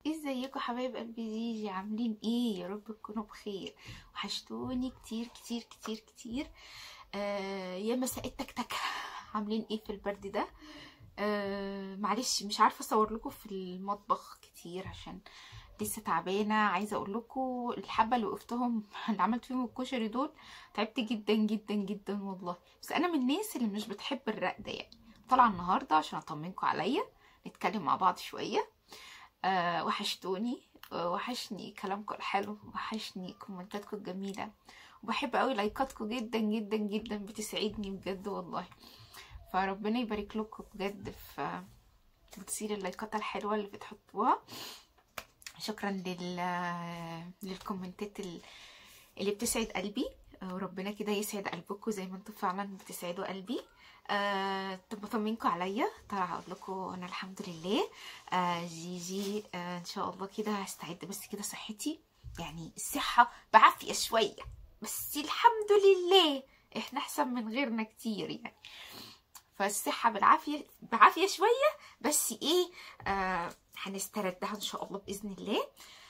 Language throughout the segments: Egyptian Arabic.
ازيكم حبايب قلبي جيجي عاملين ايه يا رب تكونوا بخير وحشتوني كتير كتير كتير كتير آه يا مساء التكتك عاملين ايه في البرد ده آه معلش مش عارفه اصور لكم في المطبخ كتير عشان لسه تعبانه عايزه اقول لكم الحبه اللي وقفتهم اللي عملت فيهم الكشري دول تعبت جدا جدا جدا والله بس انا من الناس اللي مش بتحب الرق يعني طالعه النهارده عشان اطمنكم عليا نتكلم مع بعض شويه آه وحشتوني آه وحشني كلامكم الحلو وحشني كومنتاتكم الجميله وبحب قوي لايكاتكم جدا جدا جدا بتسعدني بجد والله فربنا يبارك لكم بجد في تفاصيل اللايكات الحلوه اللي بتحطوها شكرا لل للكومنتات اللي بتسعد قلبي وربنا كده يسعد قلبكم زي ما انتم فعلا بتسعدوا قلبي أه بطمنكم عليا طالعه اقول لكم انا الحمد لله أه جيجي أه ان شاء الله كده هستعد بس كده صحتي يعني الصحه بعافيه شويه بس الحمد لله احنا احسن من غيرنا كتير يعني فالصحة بالعافية بعافية شوية بس ايه آه هنستردها ان شاء الله بإذن الله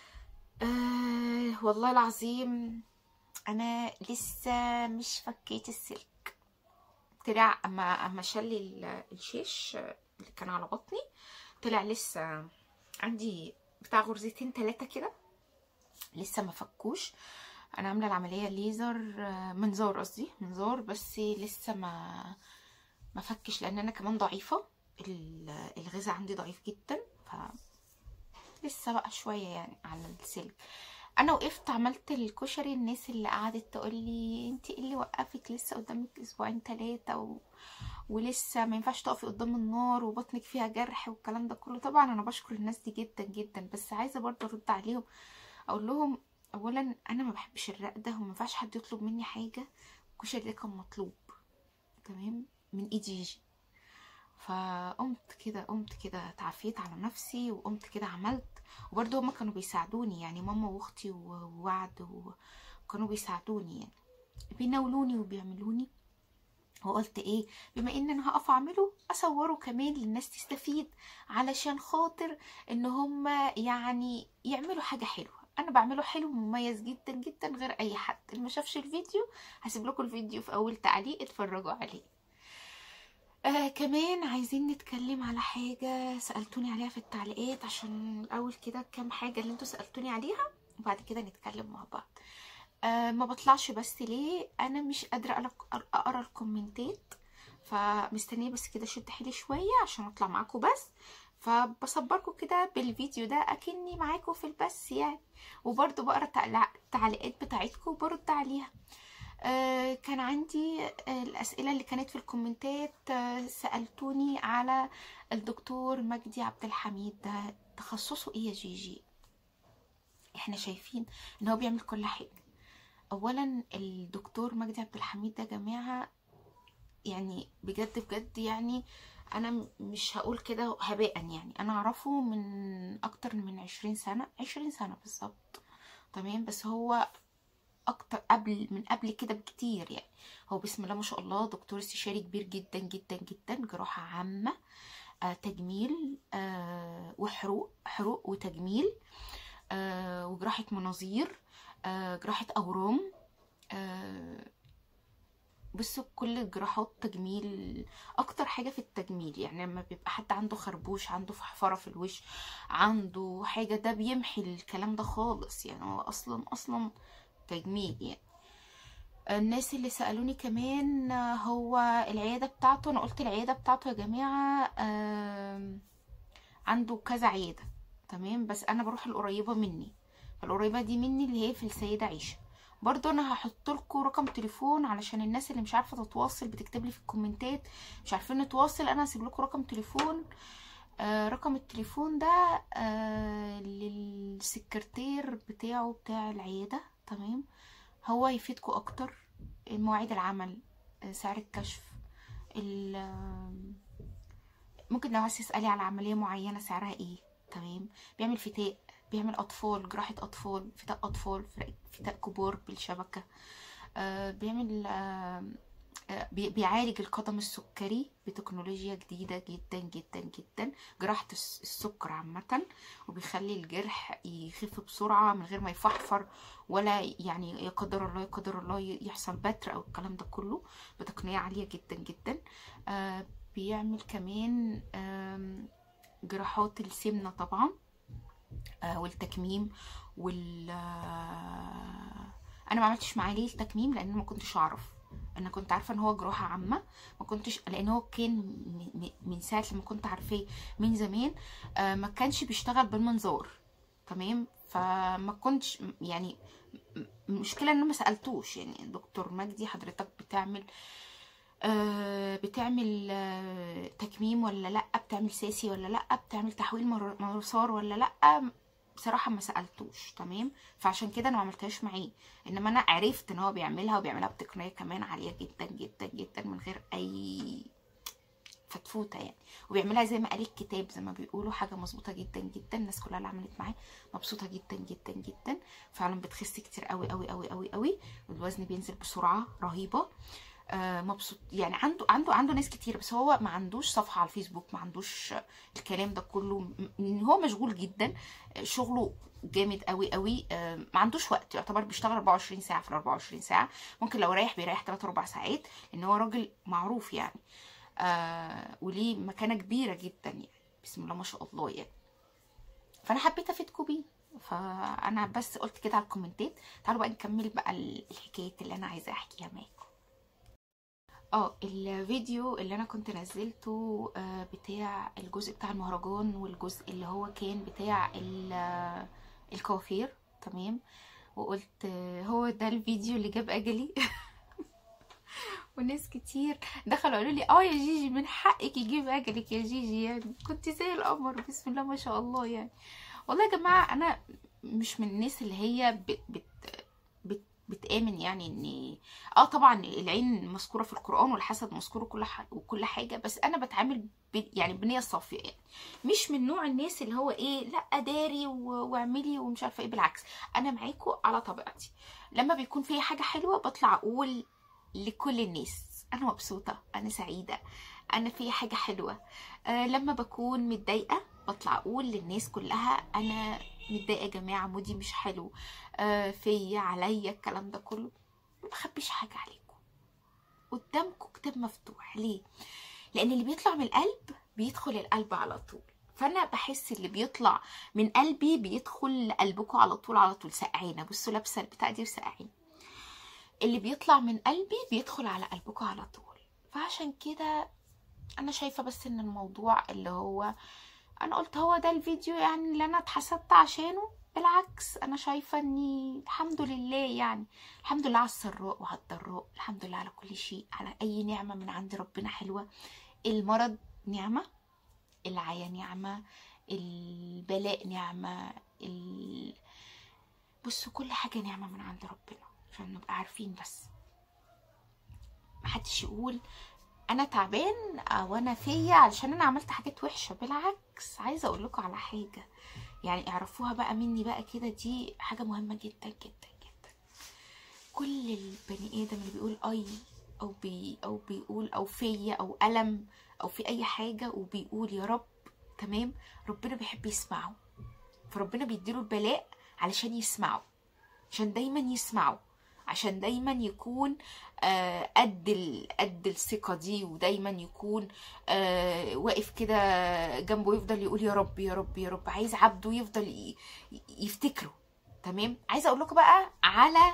آه والله العظيم انا لسه مش فكيت السلك طلع اما اما شل الشيش اللي كان على بطني طلع لسه عندي بتاع غرزتين تلاتة كده لسه ما فكوش انا عامله العمليه ليزر منظار قصدي منظار بس لسه ما ما فكش لان انا كمان ضعيفه الغذاء عندي ضعيف جدا ف لسه بقى شويه يعني على السلك انا وقفت عملت الكشري الناس اللي قعدت تقول لي انت ايه اللي وقفك لسه قدامك اسبوعين ثلاثه و... ولسه ما ينفعش تقفي قدام النار وبطنك فيها جرح والكلام ده كله طبعا انا بشكر الناس دي جدا جدا بس عايزه برضه ارد عليهم اقول لهم اولا انا ما بحبش الرق ده وما ينفعش حد يطلب مني حاجه الكشري ده كان مطلوب تمام من ايدي يجي فقمت كده قمت كده تعافيت على نفسي وقمت كده عملت وبرضه هما كانوا بيساعدوني يعني ماما واختي ووعد وكانوا بيساعدوني يعني بيناولوني وبيعملوني وقلت ايه بما ان انا هقف اعمله اصوره كمان للناس تستفيد علشان خاطر ان هما يعني يعملوا حاجه حلوه انا بعمله حلو ومميز جدا جدا غير اي حد اللي ما شافش الفيديو هسيب لكم الفيديو في اول تعليق اتفرجوا عليه آه كمان عايزين نتكلم على حاجة سألتوني عليها في التعليقات عشان الأول كده كام حاجة اللي انتوا سألتوني عليها وبعد كده نتكلم مع بعض آه ما بطلعش بس ليه أنا مش قادرة أقرأ الكومنتات فمستنية بس كده شد حيلي شوية عشان أطلع معاكم بس فبصبركم كده بالفيديو ده أكني معاكم في البث يعني وبرضه بقرا التعليقات بتاعتكم وبرد عليها آه كان عندي آه الأسئلة اللي كانت في الكومنتات آه سألتوني على الدكتور مجدي عبد الحميد ده تخصصه ايه يا جيجي احنا شايفين ان هو بيعمل كل حاجة اولا الدكتور مجدي عبد الحميد ده جماعة يعني بجد بجد يعني انا مش هقول كده هباء يعني انا اعرفه من اكتر من عشرين سنة عشرين سنة بالظبط تمام بس هو اكتر قبل من قبل كده بكتير يعني هو بسم الله ما شاء الله دكتور استشاري كبير جدا جدا جدا جراحة عامة آه تجميل آه وحروق حروق وتجميل آه وجراحة مناظير آه جراحة اورام آه بصوا كل الجراحات تجميل اكتر حاجه في التجميل يعني لما بيبقى حد عنده خربوش عنده فحفره في الوش عنده حاجه ده بيمحي الكلام ده خالص يعني هو اصلا اصلا تجميل يعني الناس اللي سألوني كمان هو العيادة بتاعته أنا قلت العيادة بتاعته يا جماعة عنده كذا عيادة تمام بس أنا بروح القريبة مني القريبة دي مني اللي هي في السيدة عيشة برضو انا هحط لكم رقم تليفون علشان الناس اللي مش عارفه تتواصل بتكتب لي في الكومنتات مش عارفين نتواصل انا هسيب لكم رقم تليفون آه رقم التليفون ده آه للسكرتير بتاعه بتاع العياده تمام هو يفيدكم اكتر مواعيد العمل سعر الكشف ممكن لو عايز تسالي على عمليه معينه سعرها ايه تمام بيعمل فتاء بيعمل اطفال جراحه اطفال فتاء اطفال فتاء كبار بالشبكه آه بيعمل آه آه، بي- بيعالج القدم السكري بتكنولوجيا جديدة جدا جدا جدا جراحة الس- السكر عامة وبيخلي الجرح يخف بسرعة من غير ما يفحفر ولا يعني يا قدر الله يا قدر الله ي- يحصل بتر او الكلام ده كله بتقنية عالية جدا جدا آه بيعمل كمان آم، جراحات السمنة طبعا آه والتكميم وال آه، انا ما عملتش معاه ليه التكميم لان ما كنتش اعرف انا كنت عارفه ان هو جراحه عامه ما كنتش لان هو كان م- م- من ساعه لما كنت عارفاه من زمان آه، ما كانش بيشتغل بالمنظار تمام فما كنتش يعني م- المشكله ان انا ما سالتوش يعني دكتور مجدي حضرتك بتعمل آه، بتعمل آه، تكميم ولا لا بتعمل ساسي ولا لا بتعمل تحويل مر- مسار ولا لا بصراحه ما سالتوش تمام فعشان كده انا ما عملتهاش معاه انما انا عرفت ان هو بيعملها وبيعملها بتقنيه كمان عاليه جدا جدا جدا من غير اي فتفوته يعني وبيعملها زي ما قال الكتاب زي ما بيقولوا حاجه مظبوطه جدا جدا الناس كلها اللي عملت معاه مبسوطه جدا جدا جدا فعلا بتخس كتير قوي قوي قوي قوي قوي والوزن بينزل بسرعه رهيبه آه مبسوط يعني عنده عنده عنده ناس كتير بس هو ما عندوش صفحه على الفيسبوك ما عندوش الكلام ده كله م- م- هو مشغول جدا آه، شغله جامد قوي قوي آه، ما عندوش وقت يعتبر بيشتغل 24 ساعه في ال 24 ساعه ممكن لو رايح بيريح 3 4 ساعات لان هو راجل معروف يعني آه وليه مكانه كبيره جدا يعني بسم الله ما شاء الله يعني فانا حبيت افيدكم بيه فانا بس قلت كده على الكومنتات تعالوا بقى نكمل بقى الحكايات اللي انا عايزه احكيها معاكم اه الفيديو اللي انا كنت نزلته آه، بتاع الجزء بتاع المهرجان والجزء اللي هو كان بتاع ال- آه، الكوافير تمام وقلت آه، هو ده الفيديو اللي جاب اجلي وناس كتير دخلوا قالوا لي اه يا جيجي من حقك يجيب اجلك يا جيجي يعني كنت زي القمر بسم الله ما شاء الله يعني والله يا جماعه انا مش من الناس اللي هي بت بت بت بتآمن يعني ان اه طبعا العين مذكوره في القران والحسد مذكور وكل حاجه وكل حاجه بس انا بتعامل ب... يعني بنيه صافيه يعني مش من نوع الناس اللي هو ايه لا داري و- واعملي ومش عارفه ايه بالعكس انا معاكم على طبيعتي لما بيكون في حاجه حلوه بطلع اقول لكل الناس انا مبسوطه انا سعيده انا في حاجه حلوه آه لما بكون متضايقه بطلع اقول للناس كلها انا متضايقه يا جماعه مودي مش حلو آه فيا عليا الكلام ده كله ما بخبيش حاجه عليكم قدامكم كتاب مفتوح ليه لان اللي بيطلع من القلب بيدخل القلب على طول فانا بحس اللي بيطلع من قلبي بيدخل لقلبكم على طول على طول سقعانه بصوا لابسه البتاع دي وسقعانه اللي بيطلع من قلبي بيدخل على قلبكم على طول فعشان كده انا شايفه بس ان الموضوع اللي هو انا قلت هو ده الفيديو يعني اللي انا اتحسدت عشانه بالعكس انا شايفه اني الحمد لله يعني الحمد لله على السراء وعلى الضراء الحمد لله على كل شيء على اي نعمه من عند ربنا حلوه المرض نعمه العيا نعمه البلاء نعمه ال... بصوا كل حاجه نعمه من عند ربنا عشان نبقى عارفين بس محدش يقول انا تعبان او انا فيا علشان انا عملت حاجات وحشه بالعكس عايزه اقول لكم على حاجه يعني اعرفوها بقى مني بقى كده دي حاجه مهمه جدا جدا جدا كل البني ادم اللي بيقول اي او بي او بيقول او فيا او الم او في اي حاجه وبيقول يا رب تمام ربنا بيحب يسمعه فربنا بيديله البلاء علشان يسمعه عشان دايما يسمعه عشان دايما يكون آه، قد ال- قد الثقه دي ودايما يكون آه، واقف كده جنبه يفضل يقول يا رب يا رب يا رب عايز عبده يفضل ي- ي- يفتكره تمام عايزه اقول لكم بقى على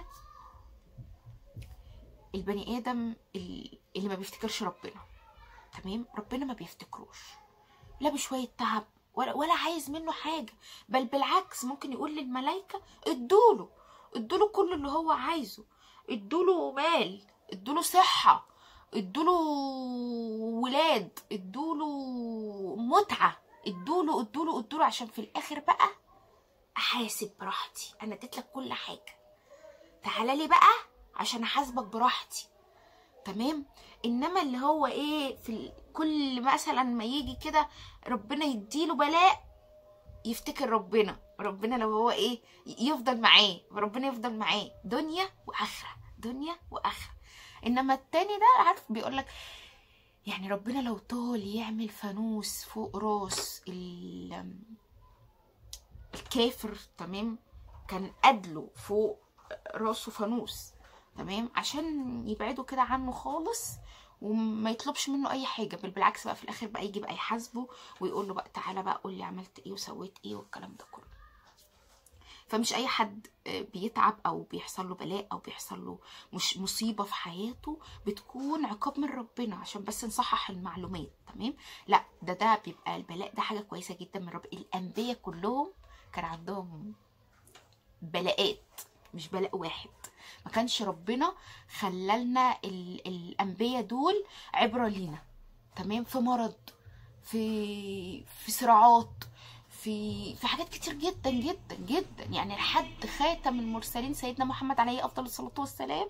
البني ادم ال- اللي ما بيفتكرش ربنا تمام ربنا ما بيفتكروش لا بشويه تعب ولا ولا عايز منه حاجه بل بالعكس ممكن يقول للملائكه ادوله ادوله كل اللي هو عايزه ادوله مال ادوله صحه ادوله ولاد ادوله متعه ادوله ادوله ادوله عشان في الاخر بقى احاسب براحتي انا اديت لك كل حاجه تعالى لي بقى عشان احاسبك براحتي تمام انما اللي هو ايه في ال- كل مثلا ما يجي كده ربنا يديله بلاء يفتكر ربنا ربنا لو هو ايه ي- يفضل معاه ربنا يفضل معاه دنيا واخره دنيا واخره انما التاني ده عارف بيقول لك يعني ربنا لو طال يعمل فانوس فوق راس ال- الكافر تمام كان أدله فوق راسه فانوس تمام عشان يبعدوا كده عنه خالص وما يطلبش منه اي حاجه بل بالعكس بقى في الاخر بقى يجي بقى يحاسبه ويقول له بقى تعالى بقى قول لي عملت ايه وسويت ايه والكلام ده كله فمش اي حد آه، بيتعب او بيحصل له بلاء او بيحصل له مش مصيبه في حياته بتكون عقاب من ربنا عشان بس نصحح المعلومات تمام لا ده ده بيبقى البلاء ده حاجه كويسه جدا من رب الانبياء كلهم كان عندهم بلاءات مش بلاء واحد ما كانش ربنا خلالنا ال- الانبياء دول عبره لينا تمام في مرض في في صراعات في في حاجات كتير جدا جدا جدا يعني لحد خاتم المرسلين سيدنا محمد عليه افضل الصلاه والسلام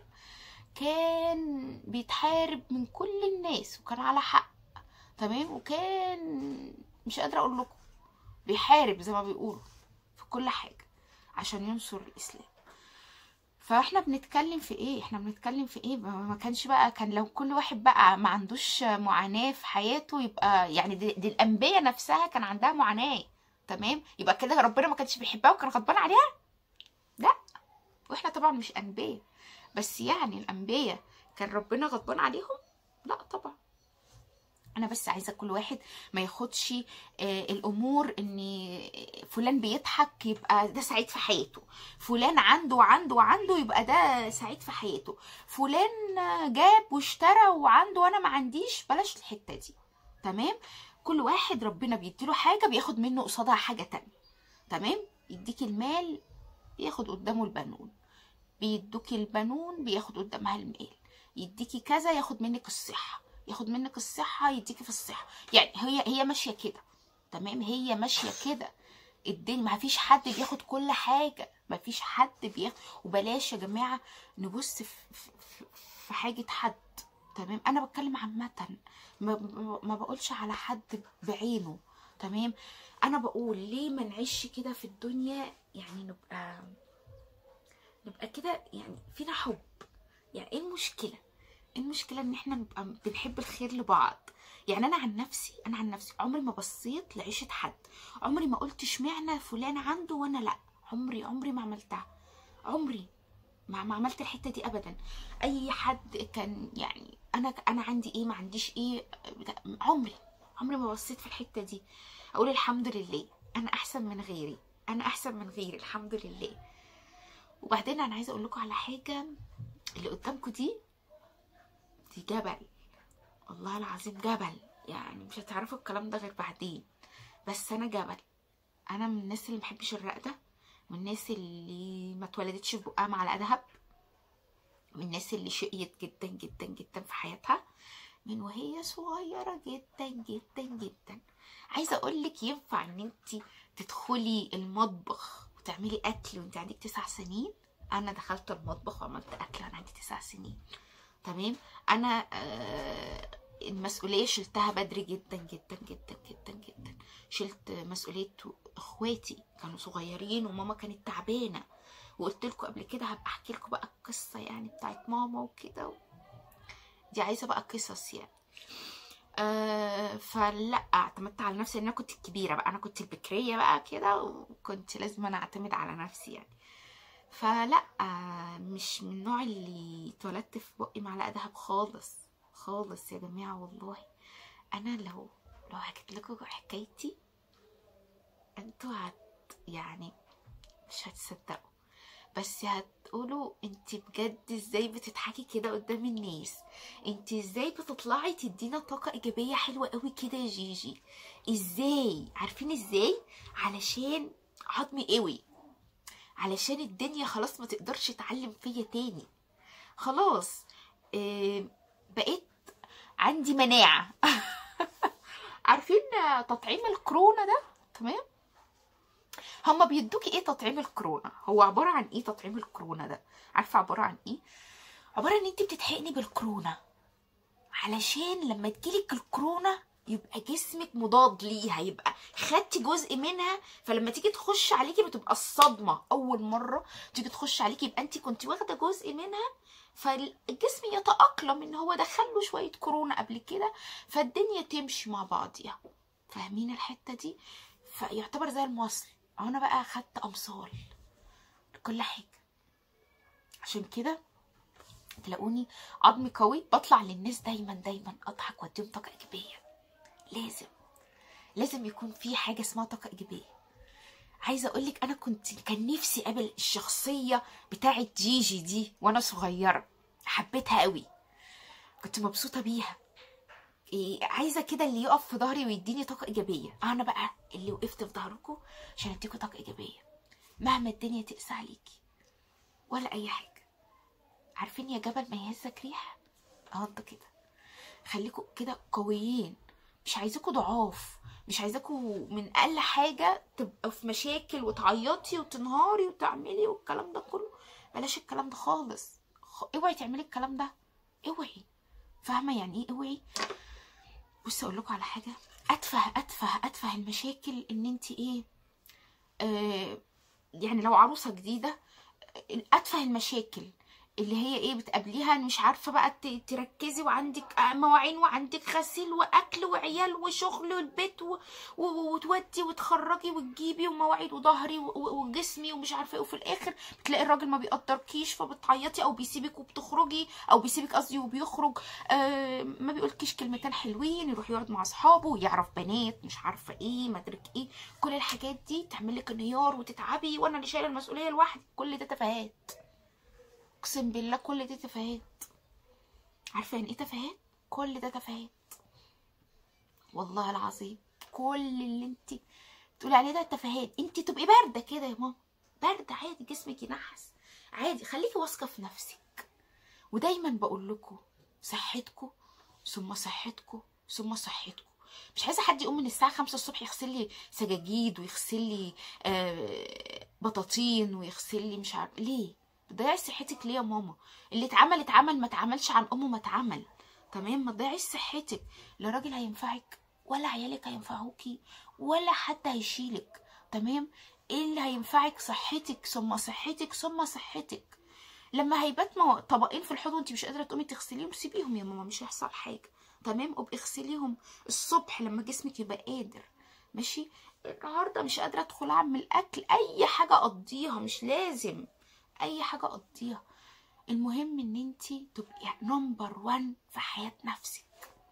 كان بيتحارب من كل الناس وكان على حق تمام وكان مش قادره اقول لكم بيحارب زي ما بيقولوا في كل حاجه عشان ينصر الاسلام فاحنا بنتكلم في ايه احنا بنتكلم في ايه ما ما كانش بقى كان لو كل واحد بقى ما عندوش معاناة في حياته يبقى يعني دي, دي الانبياء نفسها كان عندها معاناة تمام يبقى كده ربنا ما كانش بيحبها وكان غضبان عليها لا واحنا طبعا مش انبياء بس يعني الانبياء كان ربنا غضبان عليهم لا طبعا انا بس عايزه كل واحد ما ياخدش آه، الامور ان فلان بيضحك يبقى ده سعيد في حياته فلان عنده وعنده وعنده يبقى ده سعيد في حياته فلان آه، جاب واشترى وعنده وانا ما عنديش بلاش الحته دي تمام كل واحد ربنا بيديله حاجه بياخد منه قصادها حاجه تانية تمام يديك المال بياخد قدامه البنون بيدوكي البنون بياخد قدامها المال يديكي كذا ياخد منك الصحة ياخد منك الصحة يديكي في الصحة يعني هي هي ماشية كده تمام هي ماشية كده الدنيا ما فيش حد بياخد كل حاجة ما فيش حد بياخد وبلاش يا جماعة نبص في, في, في- في حاجة حد تمام انا بتكلم عامة ما, ما- ما بقولش على حد بعينه تمام انا بقول ليه ما نعيش كده في الدنيا يعني نبقى نبقى كده يعني فينا حب يعني ايه المشكله ايه المشكله ان احنا نبقى بنحب الخير لبعض يعني انا عن نفسي انا عن نفسي عمري ما بصيت لعيشه حد عمري ما قلت اشمعنى فلان عنده وانا لا عمري عمري ما عملتها عمري ما ما عملت الحته دي ابدا اي حد كان يعني انا انا عندي ايه ما عنديش ايه بتاع- عمري عمري ما بصيت في الحته دي اقول الحمد لله انا احسن من غيري انا احسن من غيري الحمد لله وبعدين انا عايزه اقول لكم على حاجه اللي قدامكم دي دي جبل والله العظيم جبل يعني مش هتعرفوا الكلام ده غير بعدين بس انا جبل انا من الناس اللي محبش الرقده من الناس اللي ما اتولدتش في بقها معلقه دهب من الناس اللي شقيت جدا جدا جدا في حياتها من وهي صغيرة جدا جدا جدا عايزة اقولك ينفع ان انت تدخلي المطبخ وتعملي اكل وانت عندك تسع سنين انا دخلت المطبخ وعملت اكل وانا عندي تسع سنين تمام انا آه المسؤولية شلتها بدري جدا جدا جدا جدا جدا شلت مسؤولية اخواتي كانوا صغيرين وماما كانت تعبانة وقلت لكم قبل كده هبقى احكي لكم بقى القصة يعني بتاعت ماما وكده و... دي عايزة بقى قصص يعني آه فلا اعتمدت على نفسي لان انا كنت الكبيرة بقى انا كنت البكرية بقى كده وكنت لازم انا اعتمد على نفسي يعني فلا آه مش من النوع اللي اتولدت في بقي معلقة دهب خالص خالص يا جماعة والله انا لو لو حكيت لكم حكايتي انتوا هت يعني مش هتصدقوا بس هتقولوا انت بجد ازاي بتضحكي كده قدام الناس انت ازاي بتطلعي تدينا طاقة ايجابية حلوة قوي كده يا جيجي ازاي عارفين ازاي علشان عظمي قوي علشان الدنيا خلاص ما تقدرش تعلم فيا تاني خلاص اه بقيت عندي مناعة عارفين تطعيم الكورونا ده تمام هما بيدوكي ايه تطعيم الكورونا هو عبارة عن ايه تطعيم الكورونا ده عارفة عبارة عن ايه عبارة ان انت بتتحقني بالكورونا علشان لما تجيلك الكورونا يبقى جسمك مضاد ليها يبقى خدتي جزء منها فلما تيجي تخش عليكي بتبقى الصدمه اول مره تيجي تخش عليكي يبقى انت كنت واخده جزء منها فالجسم يتاقلم ان هو دخل له شويه كورونا قبل كده فالدنيا تمشي مع بعضيها فاهمين الحته دي فيعتبر زي المصل انا بقى اخدت امصال لكل حاجه عشان كده تلاقوني عظمي قوي بطلع للناس دايما دايما اضحك واديهم طاقه ايجابيه لازم لازم يكون في حاجه اسمها طاقه ايجابيه عايزه اقول لك انا كنت كان نفسي اقابل الشخصيه بتاعه جيجي دي وانا صغيره حبيتها قوي كنت مبسوطه بيها إيه عايزه كده اللي يقف في ظهري ويديني طاقه ايجابيه انا بقى اللي وقفت في ظهركم عشان اديكوا طاقه ايجابيه مهما الدنيا تقسى عليكي ولا اي حاجه عارفين يا جبل ما يهزك ريح اه انت كده خليكوا كده قويين مش عايزاكوا ضعاف مش عايزاكوا من اقل حاجه تبقوا في مشاكل وتعيطي وتنهاري وتعملي والكلام ده كله بلاش الكلام ده خالص خ- اوعي تعملي الكلام ده اوعي فاهمه يعني ايه اوعي بصي اقول لكم على حاجه اتفه اتفه اتفه المشاكل ان انت ايه آه يعني لو عروسه جديده اتفه المشاكل اللي هي ايه بتقابليها مش عارفه بقى ت- تركزي وعندك مواعين وعندك غسيل واكل وعيال وشغل والبيت و... و... وتودي وتخرجي وتجيبي ومواعيد وظهري و... و- وجسمي ومش عارفه ايه وفي الاخر بتلاقي الراجل ما بيقدركيش فبتعيطي او بيسيبك وبتخرجي او بيسيبك قصدي وبيخرج آه ما بيقولكيش كلمتين حلوين يروح يقعد مع اصحابه يعرف بنات مش عارفه ايه ما ادرك ايه كل الحاجات دي تعمل لك انهيار وتتعبي وانا اللي شايله المسؤوليه لوحدي كل ده تفاهات اقسم بالله كل دي تفاهات عارفه يعني ايه تفاهات كل ده تفاهات والله العظيم كل اللي انت بتقولي عليه ده تفاهات انت تبقي بارده كده يا ماما بارده عادي جسمك ينحس عادي خليكي واثقه في نفسك ودايما بقول لكم صحتكم ثم صحتكم ثم صحتكم مش عايزه حد يقوم من الساعه 5 الصبح يغسل لي سجاجيد ويغسل لي آه بطاطين ويغسل لي مش عارف ليه بتضيعي صحتك ليه يا ماما اللي اتعمل اتعمل ما اتعملش عن امه ما اتعمل تمام ما تضيعيش صحتك لا راجل هينفعك ولا عيالك هينفعوكي ولا حد هيشيلك تمام ايه اللي هينفعك صحتك ثم صحتك ثم صحتك لما هيبات مو- طبقين في الحوض وانت مش قادره تقومي تغسليهم سيبيهم يا ماما مش هيحصل حاجه تمام ابقي اغسليهم الصبح لما جسمك يبقى قادر ماشي النهارده مش قادره ادخل اعمل اكل اي حاجه اقضيها مش لازم اي حاجه اقضيها المهم ان انت تبقي نمبر وان في حياه نفسك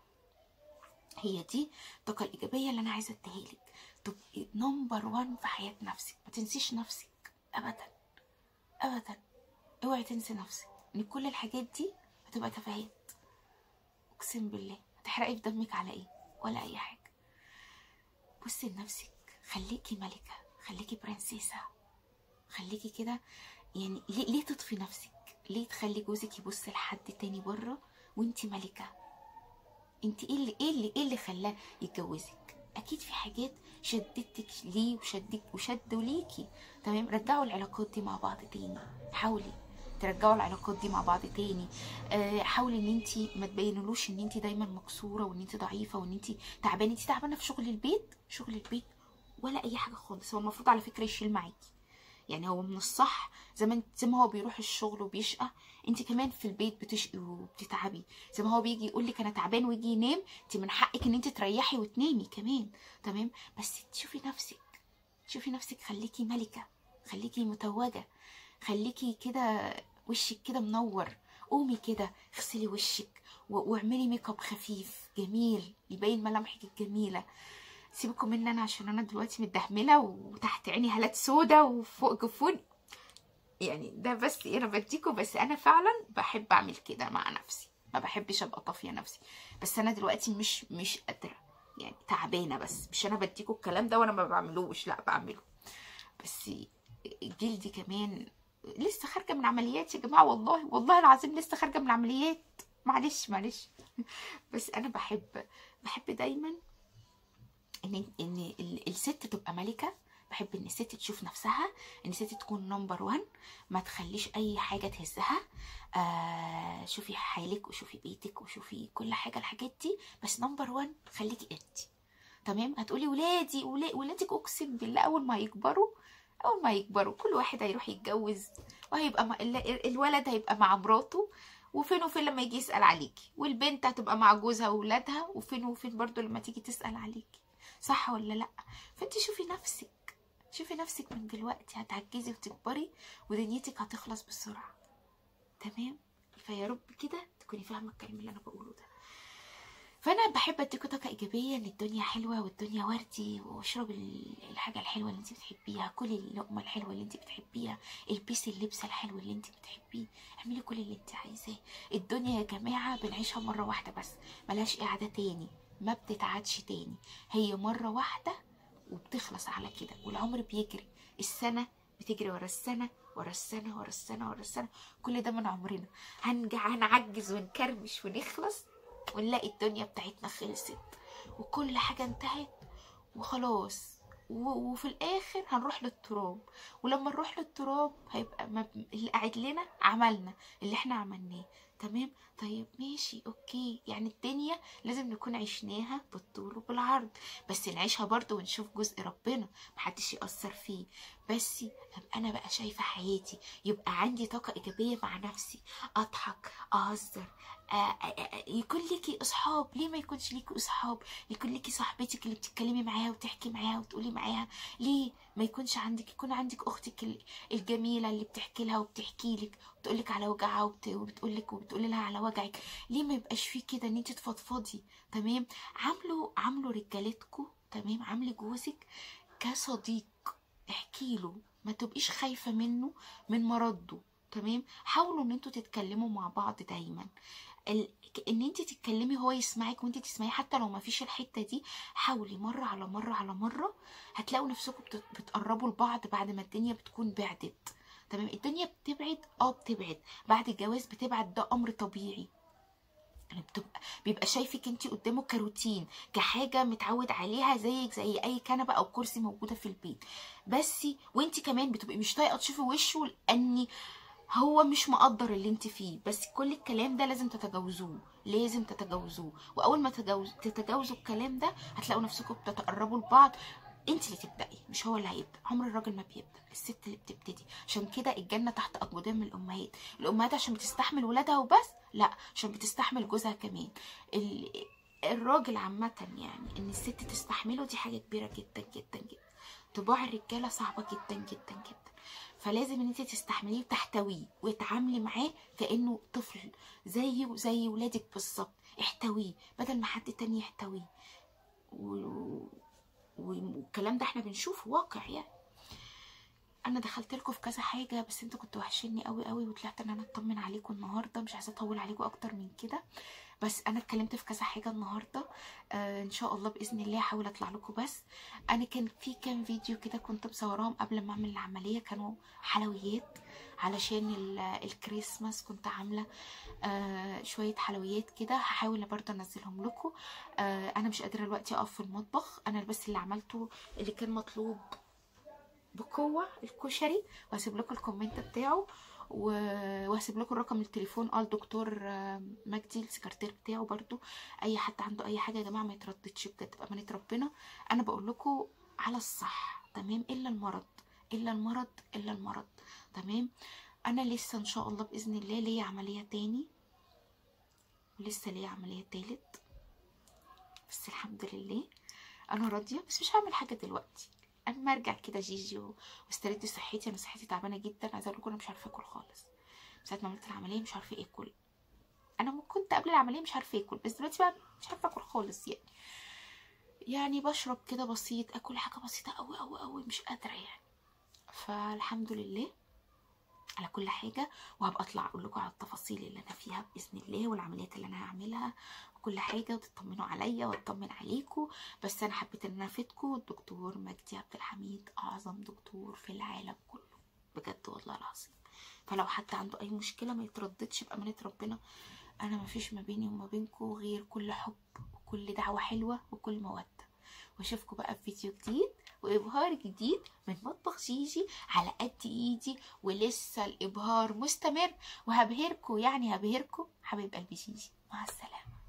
هي دي الطاقه الايجابيه اللي انا عايزه اديها لك تبقي نمبر وان في حياه نفسك ما تنسيش نفسك ابدا ابدا اوعي تنسي نفسك ان كل الحاجات دي هتبقى تفاهات اقسم بالله هتحرقي في دمك على ايه ولا اي حاجه بصي لنفسك خليكي ملكه خليكي برنسيسه خليكي كده يعني ليه, ليه تطفي نفسك ليه تخلي جوزك يبص لحد تاني بره وانتي ملكه انت ايه اللي ايه اللي ايه اللي خلاه يتجوزك اكيد في حاجات شدتك ليه وشدك وشدوا ليكي تمام رجعوا العلاقات دي مع بعض تاني حاولي ترجعوا العلاقات دي مع بعض تاني آه حاولي ان انت ما تبينلوش ان انت دايما مكسوره وان انت ضعيفه وان انت تعبانه انت تعبانه في شغل البيت شغل البيت ولا اي حاجه خالص هو المفروض على فكره يشيل معاكي يعني هو من الصح زي ما انت- زي ما هو بيروح الشغل وبيشقى انت كمان في البيت بتشقي وبتتعبي زي ما هو بيجي يقول لك انا تعبان ويجي ينام انت من حقك ان انت تريحي وتنامي كمان تمام بس تشوفي نفسك شوفي نفسك خليكي ملكه خليكي متوجه خليكي كده وشك كده منور قومي كده اغسلي وشك و- واعملي ميك اب خفيف جميل يبين ملامحك الجميله سيبكم مني انا عشان انا دلوقتي متدهمله وتحت عيني هالات سودا وفوق جفون يعني ده بس انا بديكوا بس انا فعلا بحب اعمل كده مع نفسي ما بحبش ابقى طافيه نفسي بس انا دلوقتي مش مش قادره يعني تعبانه بس مش انا بديكوا الكلام ده وانا ما بعملوش لا بعمله بس جلدي كمان لسه خارجه من عمليات يا جماعه والله والله العظيم لسه خارجه من عمليات معلش معلش بس انا بحب بحب دايما ان ان ال- الست تبقى ملكه بحب ان الست تشوف نفسها ان الست تكون نمبر وان ما تخليش اي حاجه تهزها آه شوفي حالك وشوفي بيتك وشوفي كل حاجه الحاجات دي بس نمبر وان خليكي انت تمام هتقولي ولادي ولا- ولادك اقسم بالله اول ما يكبروا اول ما يكبروا كل واحد هيروح يتجوز وهيبقى مع ال- الولد هيبقى مع مراته وفين وفين لما يجي يسأل عليكي والبنت هتبقى مع جوزها وولادها وفين وفين برضو لما تيجي تسأل عليكي صح ولا لا فانت شوفي نفسك شوفي نفسك من دلوقتي هتعجزي وتكبري ودنيتك هتخلص بسرعة تمام فيا رب كده تكوني فاهمة الكلام اللي انا بقوله ده فانا بحب اديكوا طاقه ايجابيه ان الدنيا حلوه والدنيا وردي واشرب ال- الحاجه الحلوه اللي انت بتحبيها كلي اللقمه الحلوه اللي انت بتحبيها البسي اللبس الحلو اللي انت بتحبيه اعملي كل اللي انت عايزاه الدنيا يا جماعه بنعيشها مره واحده بس ملهاش اعاده تاني ما بتتعادش تاني هي مره واحده وبتخلص على كده والعمر بيجري السنه بتجري ورا السنه ورا السنه ورا السنه ورا السنه كل ده من عمرنا هنجع هنعجز ونكرمش ونخلص ونلاقي الدنيا بتاعتنا خلصت وكل حاجة انتهت وخلاص و- وفي الاخر هنروح للتراب ولما نروح للتراب هيبقى ما ب- اللي قاعد لنا عملنا اللي احنا عملناه تمام طيب ماشي اوكي يعني الدنيا لازم نكون عشناها بالطول وبالعرض بس نعيشها برضو ونشوف جزء ربنا محدش يأثر فيه بس أبقى انا بقى شايفة حياتي يبقى عندي طاقة ايجابية مع نفسي اضحك اهزر آه، آه، آه، يكون ليكي اصحاب ليه ما يكونش ليكي اصحاب يكون ليكي صاحبتك اللي بتتكلمي معاها وتحكي معاها وتقولي معاها ليه ما يكونش عندك يكون عندك اختك ال- الجميله اللي بتحكي لها وبتحكي لك وتقول لك على وجعها وبت- وبتقول لك وبتقولي لها على وجعك ليه ما يبقاش فيه كده ان انت تفضفضي تمام عاملوا عاملوا رجالتكم تمام عاملي جوزك كصديق احكي له ما تبقيش خايفه منه من مرضه تمام حاولوا ان انتوا تتكلموا مع بعض دايما ال... ان انت تتكلمي هو يسمعك وانت تسمعيه حتى لو ما فيش الحته دي حاولي مره على مره على مره هتلاقوا نفسكم بت... بتقربوا لبعض بعد ما الدنيا بتكون بعدت تمام الدنيا بتبعد اه بتبعد بعد الجواز بتبعد ده امر طبيعي يعني بتبقى بيبقى شايفك انت قدامه كروتين كحاجه متعود عليها زيك زي اي كنبه او كرسي موجوده في البيت بس وانت كمان بتبقي مش طايقه تشوفي وشه لاني هو مش مقدر اللي انت فيه بس كل الكلام ده لازم تتجاوزوه لازم تتجاوزوه واول ما تتجاوز تتجاوزوا الكلام ده هتلاقوا نفسكم بتتقربوا لبعض انت اللي تبدأي مش هو اللي هيبدأ عمر الراجل ما بيبدأ الست اللي بتبتدي عشان كده الجنة تحت أقدام الأمهات الأمهات عشان بتستحمل ولادها وبس لا عشان بتستحمل جوزها كمان ال... الراجل عامة يعني إن الست تستحمله دي حاجة كبيرة جدا جدا جدا طباع الرجالة صعبة جدا جدا جدا فلازم ان انت تستحمليه وتحتويه وتعاملي معاه كانه طفل زيه زي ولادك بالظبط احتويه بدل ما حد تاني يحتويه و- والكلام ده احنا بنشوفه واقع يعني انا دخلت لكم في كذا حاجه بس انتوا كنتوا وحشيني قوي قوي وطلعت ان انا اطمن عليكم النهارده مش عايزه اطول عليكم اكتر من كده بس انا اتكلمت في كذا حاجه النهارده آه ان شاء الله باذن الله هحاول اطلع لكم بس انا كان في كام فيديو كده كنت مصوراهم قبل ما اعمل العمليه كانوا حلويات علشان ال- الكريسماس كنت عامله آه شويه حلويات كده هحاول برضه انزلهم لكم آه انا مش قادره دلوقتي اقف في المطبخ انا بس اللي عملته اللي كان مطلوب بقوه الكشري وهسيب لكم الكومنت بتاعه و- وهسيب لكم رقم التليفون اه الدكتور آه، مجدي السكرتير بتاعه برضو اي حد عنده اي حاجه يا جماعه ما يترددش بجد بامانه ربنا انا بقول لكم على الصح تمام الا المرض الا المرض الا المرض تمام انا لسه ان شاء الله باذن الله ليا عمليه تاني ولسه ليا عمليه تالت بس الحمد لله انا راضيه بس مش هعمل حاجه دلوقتي اما ارجع كده جيجي و- واسترد صحتي انا صحتي تعبانه جدا عايزه اقول لكم انا مش عارفه اكل خالص ساعه ما عملت العمليه مش عارفه اكل انا م- كنت قبل العمليه مش عارفه اكل بس دلوقتي بقى مش عارفه اكل خالص يعني يعني بشرب كده بسيط اكل حاجه بسيطه قوي قوي قوي مش قادره يعني فالحمد لله على كل حاجه وهبقى اطلع اقول لكم على التفاصيل اللي انا فيها باذن الله والعمليات اللي انا هعملها وكل حاجه وتطمنوا عليا واطمن عليكم بس انا حبيت ان انا افيدكم الدكتور مجدي عبد الحميد اعظم دكتور في العالم كله بجد والله العظيم فلو حد عنده اي مشكله ما يترددش بامانه ربنا انا ما فيش ما بيني وما بينكم غير كل حب وكل دعوه حلوه وكل موده واشوفكم بقى في فيديو جديد وابهار جديد من مطبخ جيجي على قد ايدي ولسه الابهار مستمر وهبهركم يعني هبهركم حبيب قلبي جيجي مع السلامه